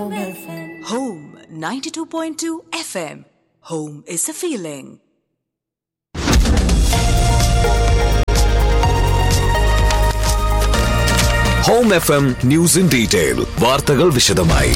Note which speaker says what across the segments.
Speaker 1: Home 92.2 FM. Home is a feeling.
Speaker 2: Home F M news in detail വാർത്തകൾ വിശദമായി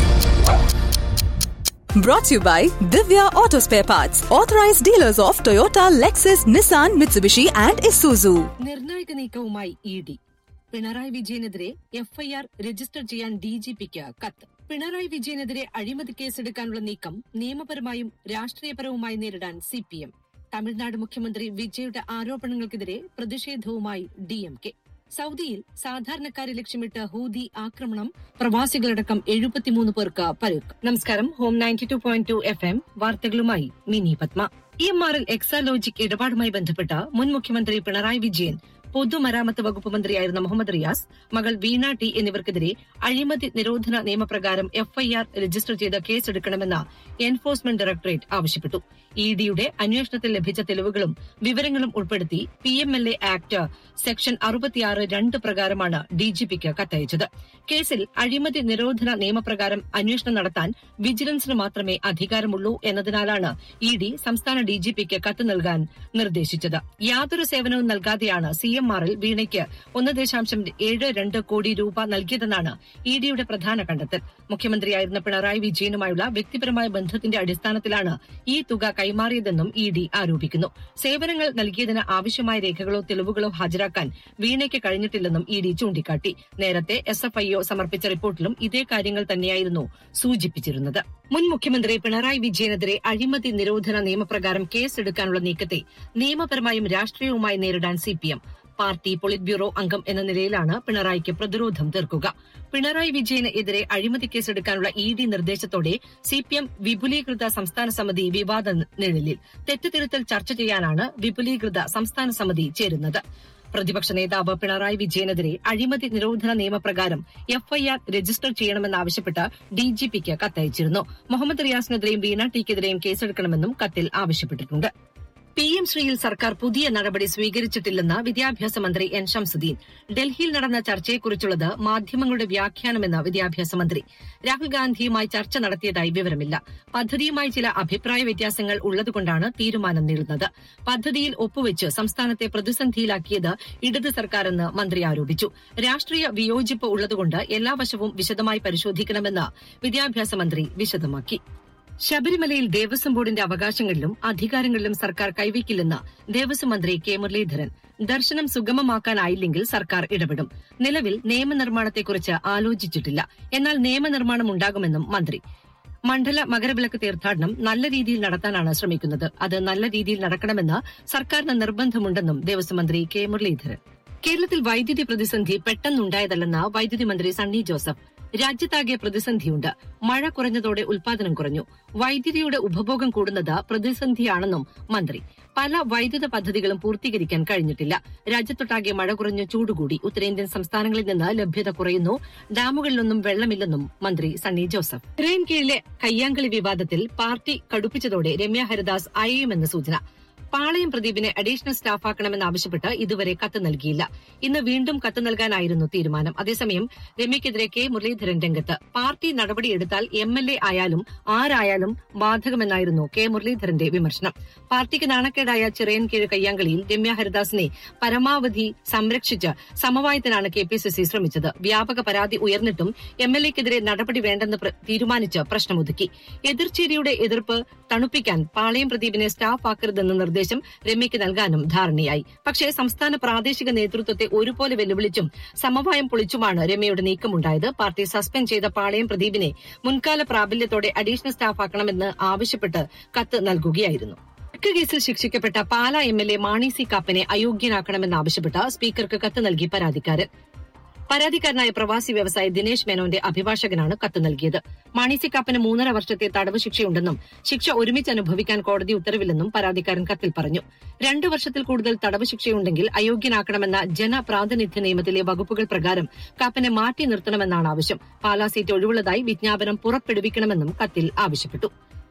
Speaker 1: Brought to you by Divya Auto Spare Parts, authorized dealers of Toyota, Lexus, Nissan, Mitsubishi, and Isuzu.
Speaker 3: നിർണായക നീക്കവുമായി E D Pinarayi വിജയനെതിരെ FIR register ചെയ്യാൻ D G പിക്ക് കത്ത് പിണറായി വിജയനെതിരെ അഴിമതി കേസെടുക്കാനുള്ള നീക്കം നിയമപരമായും രാഷ്ട്രീയപരവുമായി നേരിടാൻ സി പി എം തമിഴ്നാട് മുഖ്യമന്ത്രി വിജയുടെ ആരോപണങ്ങൾക്കെതിരെ പ്രതിഷേധവുമായി ഡി എം കെ സൗദിയിൽ സാധാരണക്കാരെ ലക്ഷ്യമിട്ട് ഹൂതി ആക്രമണം പ്രവാസികളടക്കം എഴുപത്തിമൂന്ന് പേർക്ക് പരുക്ക് നമസ്കാരം home ninety two point two F M വാർത്തകളുമായി മിനി പത്മ ഇ എം ആറിൽ എക്സാലോജിക് ഇടപാടുമായി ബന്ധപ്പെട്ട മുൻ മുഖ്യമന്ത്രി പിണറായി വിജയൻ പൊതുമരാമത്ത് വകുപ്പ് മന്ത്രിയായിരുന്ന മുഹമ്മദ് റിയാസ് മകൾ വീണ ടി എന്നിവർക്കെതിരെ അഴിമതി നിരോധന നിയമപ്രകാരം എഫ്ഐആർ രജിസ്റ്റർ ചെയ്ത് കേസെടുക്കണമെന്ന് എൻഫോഴ്സ്മെന്റ് ഡയറക്ടറേറ്റ് ആവശ്യപ്പെട്ടു ഇ ഡിയുടെ അന്വേഷണത്തിൽ ലഭിച്ച തെളിവുകളും വിവരങ്ങളും ഉൾപ്പെടുത്തി P M L A act section അറുപത്തിയാറ് രണ്ട് പ്രകാരമാണ് ഡിജിപിക്ക് കത്തയച്ചത് കേസിൽ അഴിമതി നിരോധന നിയമപ്രകാരം അന്വേഷണം നടത്താൻ വിജിലൻസിന് മാത്രമേ അധികാരമുള്ളൂ എന്നതിനാലാണ് ഇ ഡി സംസ്ഥാന ഡിജിപിക്ക് കത്ത് നൽകാൻ നിർദ്ദേശിച്ചത് യാതൊരു സേവനവും നൽകാതെയാണ് സി എം ആറിൽ വീണയ്ക്ക് ഒന്ന് ദശാംശം ഏഴ് രണ്ട് കോടി രൂപ നൽകിയതെന്നാണ് ഇ ഡിയുടെ പ്രധാന കണ്ടെത്തൽ മുഖ്യമന്ത്രിയായിരുന്ന പിണറായി വിജയനുമായുള്ള വ്യക്തിപരമായ ബന്ധത്തിന്റെ അടിസ്ഥാനത്തിലാണ് ഈ തുക കൈമാറിയതെന്നും ഇ ഡി ആരോപിക്കുന്നു സേവനങ്ങൾ നൽകിയതിന് ആവശ്യമായ രേഖകളോ തെളിവുകളോ ഹാജരാക്കാൻ വീണയ്ക്ക് കഴിഞ്ഞിട്ടില്ലെന്നും ഇ ഡി ചൂണ്ടിക്കാട്ടി നേരത്തെ എസ് എഫ് ഐഒ സമർപ്പിച്ച റിപ്പോർട്ടിലും ഇതേ കാര്യങ്ങൾ തന്നെയായിരുന്നു സൂചിപ്പിച്ചിരുന്നത് മുൻ മുഖ്യമന്ത്രി പിണറായി വിജയനെതിരെ അഴിമതി നിരോധന നിയമപ്രകാരം കേസെടുക്കാനുള്ള നീക്കത്തെ നിയമപരമായും രാഷ്ട്രീയവുമായി നേരിടാൻ സിപിഎം പാർട്ടി പൊളിറ്റ് ബ്യൂറോ അംഗം എന്ന നിലയിലാണ് പിണറായിക്ക് പ്രതിരോധം തീർക്കുക പിണറായി വിജയന് എതിരെ അഴിമതി കേസെടുക്കാനുള്ള ഇ ഡി നിർദ്ദേശത്തോടെ സിപിഎം വിപുലീകൃത സംസ്ഥാന സമിതി വിവാദ നിഴലിൽ തെറ്റുതിരുത്തൽ ചർച്ച ചെയ്യാനാണ് വിപുലീകൃത സംസ്ഥാന സമിതി ചേരുന്നത് പ്രതിപക്ഷ നേതാവ് പിണറായി വിജയനെതിരെ അഴിമതി നിരോധന നിയമപ്രകാരം എഫ്ഐആർ രജിസ്റ്റർ ചെയ്യണമെന്നാവശ്യപ്പെട്ട് ഡിജിപിക്ക് കത്തയച്ചിരുന്നു മുഹമ്മദ് റിയാസിനെതിരെയും വീണ ടിക്കെതിരെയും കേസെടുക്കണമെന്നും കത്തിൽ ആവശ്യപ്പെട്ടിട്ടുണ്ട് പി എം ശ്രീയിൽ സർക്കാർ പുതിയ നടപടി സ്വീകരിച്ചിട്ടില്ലെന്ന് വിദ്യാഭ്യാസ മന്ത്രി എൻ ഷംസുദ്ദീൻ ഡൽഹിയിൽ നടന്ന ചർച്ചയെക്കുറിച്ചുള്ളത് മാധ്യമങ്ങളുടെ വ്യാഖ്യാനമെന്ന് വിദ്യാഭ്യാസ മന്ത്രി രാഹുൽ ഗാന്ധിയുമായി ചർച്ച നടത്തിയതായി വിവരമില്ല പദ്ധതിയുമായി ചില അഭിപ്രായ വ്യത്യാസങ്ങൾ ഉള്ളതുകൊണ്ടാണ് തീരുമാനം നീളുന്നത് പദ്ധതിയിൽ ഒപ്പുവെച്ച് സംസ്ഥാനത്തെ പ്രതിസന്ധിയിലാക്കിയത് ഇടത് സർക്കാരെന്ന് മന്ത്രി ആരോപിച്ചു രാഷ്ട്രീയ വിയോജിപ്പ് ഉള്ളതുകൊണ്ട് എല്ലാ വശവും വിശദമായി പരിശോധിക്കണമെന്ന് വിദ്യാഭ്യാസ മന്ത്രി വിശദമാക്കി ശബരിമലയിൽ ദേവസ്വം ബോർഡിന്റെ അവകാശങ്ങളിലും അധികാരങ്ങളിലും സർക്കാർ കൈവയ്ക്കില്ലെന്ന് ദേവസ്വം മന്ത്രി കെ മുരളീധരൻ ദർശനം സുഗമമാക്കാനായില്ലെങ്കിൽ സർക്കാർ ഇടപെടും നിലവിൽ നിയമനിർമ്മാണത്തെക്കുറിച്ച് ആലോചിച്ചിട്ടില്ല എന്നാൽ നിയമനിർമ്മാണം ഉണ്ടാകുമെന്നും മന്ത്രി മണ്ഡല മകരവിളക്ക് തീർത്ഥാടനം നല്ല രീതിയിൽ നടത്താനാണ് ശ്രമിക്കുന്നത് അത് നല്ല രീതിയിൽ നടക്കണമെന്ന് സർക്കാരിന് നിർബന്ധമുണ്ടെന്നും ദേവസ്വം മന്ത്രി കെ മുരളീധരൻ കേരളത്തിൽ വൈദ്യുതി പ്രതിസന്ധി പെട്ടെന്നുണ്ടായതല്ലെന്ന് വൈദ്യുതി മന്ത്രി സണ്ണി ജോസഫ് രാജ്യത്താകെ പ്രതിസന്ധിയുണ്ട് മഴ കുറഞ്ഞതോടെ ഉൽപാദനം കുറഞ്ഞു വൈദ്യുതിയുടെ ഉപഭോഗം കൂടുന്നത് പ്രതിസന്ധിയാണെന്നും മന്ത്രി പല വൈദ്യുത പദ്ധതികളും പൂർത്തീകരിക്കാൻ കഴിഞ്ഞിട്ടില്ല രാജ്യത്തൊട്ടാകെ മഴ കുറഞ്ഞു ചൂടുകൂടി ഉത്തരേന്ത്യൻ സംസ്ഥാനങ്ങളിൽ നിന്ന് ലഭ്യത കുറയുന്നു ഡാമുകളിലൊന്നും വെള്ളമില്ലെന്നും മന്ത്രി സണ്ണി ജോസഫ് ട്രെയിൻ കീഴിലെ കയ്യാങ്കളി വിവാദത്തിൽ പാർട്ടി കടുപ്പിച്ചതോടെ രമ്യ ഹരിദാസ് അയയുമെന്ന് സൂചന പാളയം പ്രദീപിനെ അഡീഷണൽ സ്റ്റാഫാക്കണമെന്നാവശ്യപ്പെട്ട് ഇതുവരെ കത്ത് നൽകിയില്ല ഇന്ന് വീണ്ടും കത്ത് നൽകാനായിരുന്നു തീരുമാനം അതേസമയം രമ്യക്കെതിരെ കെ മുരളീധരൻ രംഗത്ത് പാർട്ടി നടപടിയെടുത്താൽ എം എൽ എ ആയാലും ആരായാലും ബാധകമെന്നായിരുന്നു കെ മുരളീധരന്റെ വിമർശനം പാർട്ടിക്ക് നാണക്കേടായ ചിറയൻകീഴ് കയ്യാങ്കളിയിൽ രമ്യ ഹരിദാസിനെ പരമാവധി സംരക്ഷിച്ച് സമവായത്തിനാണ് കെ പി സി സി ശ്രമിച്ചത് വ്യാപക പരാതി ഉയർന്നിട്ടും എം എൽ എക്കെതിരെ നടപടി വേണ്ടെന്ന് പ്ര- തീരുമാനിച്ച് പ്രശ്നമൊതുക്കി എതിർചേരിയുടെ എതിർപ്പ് തണുപ്പിക്കാൻ പാളയം പ്രദീപിനെ സ്റ്റാഫ് ആക്കരുതെന്ന നിർദ്ദേശം രമ്യയ്ക്ക് നൽകാനും ധാരണയായി പക്ഷേ സംസ്ഥാന പ്രാദേശിക നേതൃത്വത്തെ ഒരുപോലെ വെല്ലുവിളിച്ചും സമവായം പൊളിച്ചുമാണ് രമ്യയുടെ നീക്കമുണ്ടായത് പാർട്ടി സസ്പെൻഡ് ചെയ്ത പാളയം പ്രദീപിനെ മുൻകാല പ്രാബല്യത്തോടെ അഡീഷണൽ സ്റ്റാഫ് ആക്കണമെന്ന് ആവശ്യപ്പെട്ട് കത്ത് നൽകുകയായിരുന്നു തെക്ക് കേസിൽ ശിക്ഷിക്കപ്പെട്ട Pala M L A Mani C കാപ്പനെ അയോഗ്യനാക്കണമെന്നാവശ്യപ്പെട്ട് സ്പീക്കർക്ക് കത്ത് നൽകി പരാതിക്കാരൻ പരാതിക്കാരനായ പ്രവാസി വ്യവസായി ദിനേശ് മേനോന്റെ അഭിഭാഷകനാണ് കത്ത് നൽകിയത് മാണി സി കാപ്പന് മൂന്നര വർഷത്തെ തടവ് ശിക്ഷയുണ്ടെന്നും ശിക്ഷ ഒരുമിച്ച് അനുഭവിക്കാൻ കോടതി ഉത്തരവില്ലെന്നും പരാതിക്കാരൻ കത്തിൽ പറഞ്ഞു രണ്ടു വർഷത്തിൽ കൂടുതൽ തടവ് ശിക്ഷയുണ്ടെങ്കിൽ അയോഗ്യനാക്കണമെന്ന ജനപ്രാതിനിധ്യ നിയമത്തിലെ വകുപ്പുകൾ പ്രകാരം കാപ്പനെ മാറ്റി നിർത്തണമെന്നാണ് ആവശ്യം പാലാ സീറ്റ് ഒഴിവുള്ളതായി വിജ്ഞാപനം പുറപ്പെടുവിക്കണമെന്നും കത്തിൽ ആവശ്യപ്പെട്ടു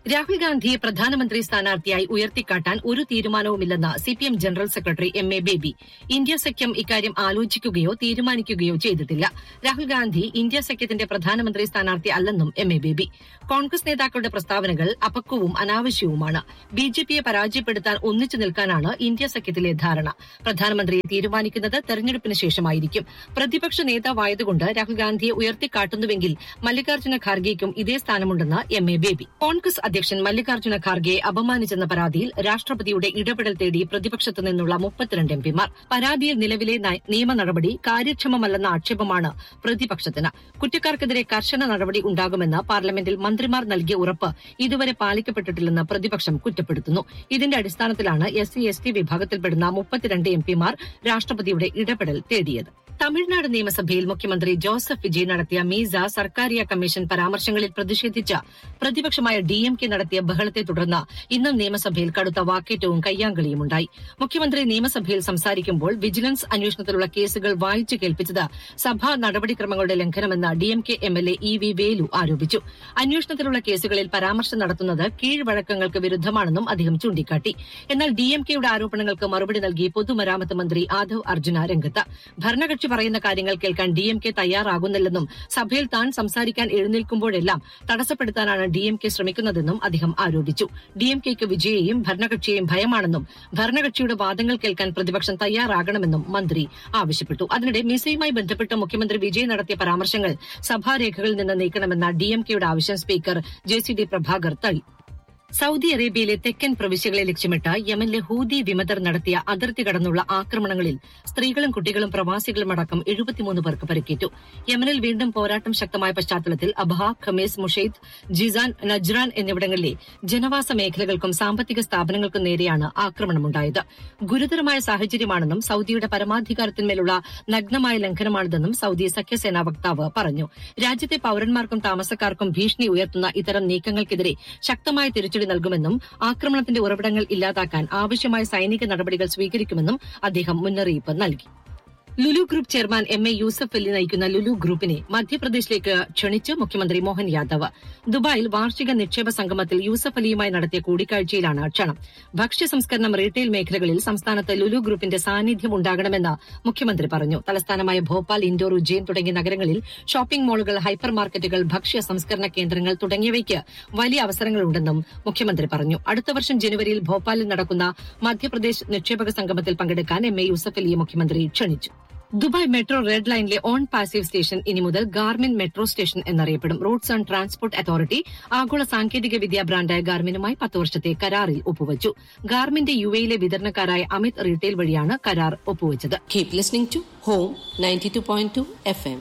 Speaker 3: രാഹുൽ ഗാന്ധിയെ പ്രധാനമന്ത്രി സ്ഥാനാർത്ഥിയായി ഉയർത്തിക്കാട്ടാൻ ഒരു തീരുമാനവുമില്ലെന്ന് CPM general secretary M A Baby India സഖ്യം ഇക്കാര്യം ആലോചിക്കുകയോ തീരുമാനിക്കുകയോ ചെയ്തിട്ടില്ല രാഹുൽ ഗാന്ധി ഇന്ത്യ സഖ്യത്തിന്റെ പ്രധാനമന്ത്രി സ്ഥാനാർത്ഥി അല്ലെന്നും എം എ ബേബി കോൺഗ്രസ് നേതാക്കളുടെ പ്രസ്താവനകൾ അപക്വവും അനാവശ്യവുമാണ് ബി ജെ പിയെ പരാജയപ്പെടുത്താൻ ഒന്നിച്ചു നിൽക്കാനാണ് ഇന്ത്യ സഖ്യത്തിലെ ധാരണ പ്രധാനമന്ത്രിയെ തീരുമാനിക്കുന്നത് തെരഞ്ഞെടുപ്പിന് ശേഷമായിരിക്കും പ്രതിപക്ഷ നേതാവായതുകൊണ്ട് രാഹുൽ ഗാന്ധിയെ ഉയർത്തിക്കാട്ടുന്നുവെങ്കിൽ മല്ലികാർജ്ജുന ഖാർഗെയ്ക്കും ഇതേ സ്ഥാനമുണ്ടെന്ന് എം എ ബേബി കോൺഗ്രസ് അധ്യക്ഷൻ മല്ലികാർജ്ജുന ഖാർഗെയെ അപമാനിച്ചെന്ന പരാതിയിൽ രാഷ്ട്രപതിയുടെ ഇടപെടൽ തേടി പ്രതിപക്ഷത്തു നിന്നുള്ള മുപ്പത്തിരണ്ട് എംപിമാർ പരാതിയിൽ നിലവിലെ നയ- നിയമ നടപടി കാര്യക്ഷമമല്ലെന്ന ആക്ഷേപമാണ് പ്രതിപക്ഷത്തിന് കുറ്റക്കാർക്കെതിരെ കർശന നടപടി ഉണ്ടാകുമെന്ന് പാർലമെന്റിൽ മന്ത്രിമാർ നൽകിയ ഉറപ്പ് ഇതുവരെ പാലിക്കപ്പെട്ടിട്ടില്ലെന്ന് പ്രതിപക്ഷം കുറ്റപ്പെടുത്തുന്നു ഇതിന്റെ അടിസ്ഥാനത്തിലാണ് എസ് സി എസ് ടി വിഭാഗത്തിൽപ്പെടുന്ന മുപ്പത്തിരണ്ട് എംപിമാർ രാഷ്ട്രപതിയുടെ ഇടപെടൽ തേടിയത് തമിഴ്നാട് നിയമസഭയിൽ മുഖ്യമന്ത്രി ജോസഫ് വിജയ് നടത്തിയ മീസ സർക്കാരിയ കമ്മീഷൻ പരാമർശങ്ങളിൽ പ്രതിഷേധിച്ച് പ്രതിപക്ഷമായ ഡി എം കെ നടത്തിയ ബഹളത്തെ തുടർന്ന് ഇന്നും നിയമസഭയിൽ കടുത്ത വാക്കേറ്റവും കയ്യാങ്കളിയും ഉണ്ടായി മുഖ്യമന്ത്രി നിയമസഭയിൽ സംസാരിക്കുമ്പോൾ വിജിലൻസ് അന്വേഷണത്തിലുള്ള കേസുകൾ വായിച്ചു കേൾപ്പിച്ചത് സഭാ നടപടിക്രമങ്ങളുടെ ലംഘനമെന്ന് D M K M L A E V Velu ആരോപിച്ചു അന്വേഷണത്തിലുള്ള കേസുകളിൽ പരാമർശം നടത്തുന്നത് കീഴ്വഴക്കങ്ങൾക്ക് വിരുദ്ധമാണെന്നും അദ്ദേഹം ചൂണ്ടിക്കാട്ടി എന്നാൽ ഡി എം കെയുടെ ആരോപണങ്ങൾക്ക് മറുപടി നൽകി പൊതുമരാമത്ത് മന്ത്രി ആദവ് അർജുന രംഗത്ത് ഭരണകക്ഷി പറയുന്ന കാര്യങ്ങൾ കേൾക്കാൻ ഡി എം കെ തയ്യാറാകുന്നില്ലെന്നും സഭയിൽ താൻ സംസാരിക്കാൻ എഴുന്നേൽക്കുമ്പോഴെല്ലാം തടസ്സപ്പെടുത്താനാണ് ഡി എം കെ ശ്രമിക്കുന്നതെന്നും അദ്ദേഹം ആരോപിച്ചു ഡി എം കെക്ക് വിജയെയും ഭരണകക്ഷിയെയും ഭയമാണെന്നും ഭരണകക്ഷിയുടെ വാദങ്ങൾ കേൾക്കാൻ പ്രതിപക്ഷം തയ്യാറാകണമെന്നും മന്ത്രി ആവശ്യപ്പെട്ടു അതിനിടെ മിസയുമായി ബന്ധപ്പെട്ട് മുഖ്യമന്ത്രി വിജയ് നടത്തിയ പരാമർശങ്ങൾ സഭാരേഖകളിൽ നിന്ന് നീക്കണമെന്ന ഡി എം കെയുടെ ആവശ്യം speaker J C D Prabhakar തള്ളി സൗദി അറേബ്യയിലെ തെക്കൻ പ്രവിശ്യകളെ ലക്ഷ്യമിട്ട് യമനിലെ ഹൂതി വിമതർ നടത്തിയ അതിർത്തി കടന്നുള്ള ആക്രമണങ്ങളിൽ സ്ത്രീകളും കുട്ടികളും പ്രവാസികളും അടക്കം എഴുപത്തിമൂന്ന് പേർക്ക് പരിക്കേറ്റു യമനിൽ വീണ്ടും പോരാട്ടം ശക്തമായ പശ്ചാത്തലത്തിൽ Abha Khamis Mushait Jizan Najran എന്നിവിടങ്ങളിലെ ജനവാസ മേഖലകൾക്കും സാമ്പത്തിക സ്ഥാപനങ്ങൾക്കും നേരെയാണ് ആക്രമണമുണ്ടായത് ഗുരുതരമായ സാഹചര്യമാണെന്നും സൗദിയുടെ പരമാധികാരത്തിന്മേലുള്ള നഗ്നമായ ലംഘനമാണിതെന്നും സൗദി സഖ്യസേനാ വക്താവ് പറഞ്ഞു രാജ്യത്തെ പൌരന്മാർക്കും താമസക്കാർക്കും ഭീഷണി ഉയർത്തുന്ന ഇത്തരം നീക്കങ്ങൾക്കെതിരെ ശക്തമായ തിരിച്ചടി നൽകുമെന്നും ആക്രമണത്തിന്റെ ഉറവിടങ്ങൾ ഇല്ലാതാക്കാൻ ആവശ്യമായ സൈനിക നടപടികൾ സ്വീകരിക്കുമെന്നും അദ്ദേഹം മുന്നറിയിപ്പ് നൽകി Lulu group chairman M A Yusuf Ali നയിക്കുന്ന ലുലു ഗ്രൂപ്പിനെ മധ്യപ്രദേശിലേക്ക് ക്ഷണിച്ച് മുഖ്യമന്ത്രി മോഹൻ യാദവ് ദുബായിൽ വാർഷിക നിക്ഷേപ സംഗമത്തിൽ യൂസഫ് അലിയുമായി നടത്തിയ കൂടിക്കാഴ്ചയിലാണ് ക്ഷണം ഭക്ഷ്യ സംസ്കരണം റീറ്റെയിൽ മേഖലകളിൽ സംസ്ഥാനത്ത് ലുലു ഗ്രൂപ്പിന്റെ സാന്നിധ്യം ഉണ്ടാകണമെന്ന് മുഖ്യമന്ത്രി പറഞ്ഞു തലസ്ഥാനമായ ഭോപ്പാൽ ഇൻഡോർ ഉജ്ജയിൻ തുടങ്ങിയ നഗരങ്ങളിൽ ഷോപ്പിംഗ് മാളുകൾ ഹൈപ്പർ മാർക്കറ്റുകൾ ഭക്ഷ്യ സംസ്കരണ കേന്ദ്രങ്ങൾ തുടങ്ങിയവയ്ക്ക് വലിയ അവസരങ്ങളുണ്ടെന്നും മുഖ്യമന്ത്രി പറഞ്ഞു അടുത്ത വർഷം ജനുവരിയിൽ ഭോപ്പാലിൽ നടക്കുന്ന മധ്യപ്രദേശ് നിക്ഷേപക സംഗമത്തിൽ പങ്കെടുക്കാൻ എം എ യൂസഫ് അലിയെ മുഖ്യമന്ത്രി ക്ഷണിച്ചു ദുബായ് മെട്രോ റെഡ് ലൈനിലെ ഓൺ പാസീവ് സ്റ്റേഷൻ ഇനി മുതൽ ഗാർമിൻ മെട്രോ സ്റ്റേഷൻ എന്നറിയപ്പെടും റോഡ്സ് ആൻഡ് ട്രാൻസ്പോർട്ട് അതോറിറ്റി ആഗോള സാങ്കേതിക വിദ്യാ ബ്രാൻഡായ ഗാർമിനുമായി പത്ത് വർഷത്തെ കരാറിൽ ഒപ്പുവച്ചു ഗാർമിന്റെ യു എയിലെ വിതരണക്കാരായ അമിത് റീറ്റെയിൽ വഴിയാണ് കരാർ ഒപ്പുവച്ചത്
Speaker 4: Keep listening to Home 92.2 FM.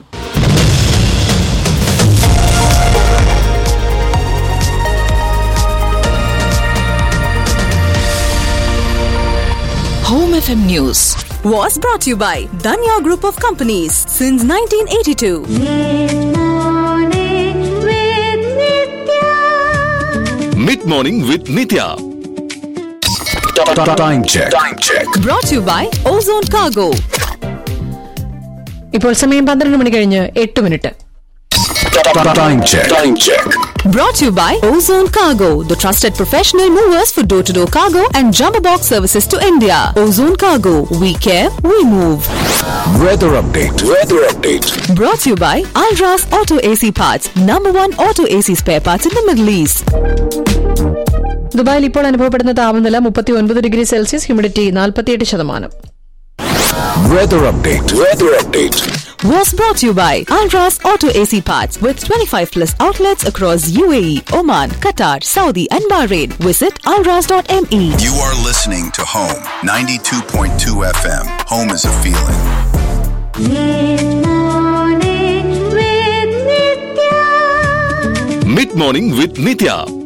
Speaker 1: Home FM News was brought to you by Danya Group of Companies since 1982.
Speaker 2: Mid morning with Nithya time check time check
Speaker 1: Brought to you by Ozone Cargo.
Speaker 5: ഇപ്പോൾ സമയം പന്ത്രണ്ട് മണി കഴിഞ്ഞ് എട്ട് minute
Speaker 2: time check time check
Speaker 1: Brought to you by Ozone Cargo, the trusted professional movers for door to door cargo and jumbo box services to India. Ozone Cargo, we care, we move.
Speaker 2: Weather update weather update
Speaker 1: Brought to you by Alras Auto AC Parts, number one auto AC spare parts in the Middle East.
Speaker 5: ദുബായിൽ ഇപ്പോൾ അനുഭവപ്പെടുന്ന താപനില മുപ്പത്തി ഒൻപത് degree Celsius humidity നാൽപ്പത്തിയെട്ട് ശതമാനം
Speaker 2: weather update weather update
Speaker 1: Was brought to you by Alras Auto AC Parts with 25 plus outlets across UAE, Oman, Qatar, Saudi, and Bahrain. Visit alras.me.
Speaker 6: You are listening to Home 92.2 FM. Home is a feeling.
Speaker 2: Mid morning with Nithya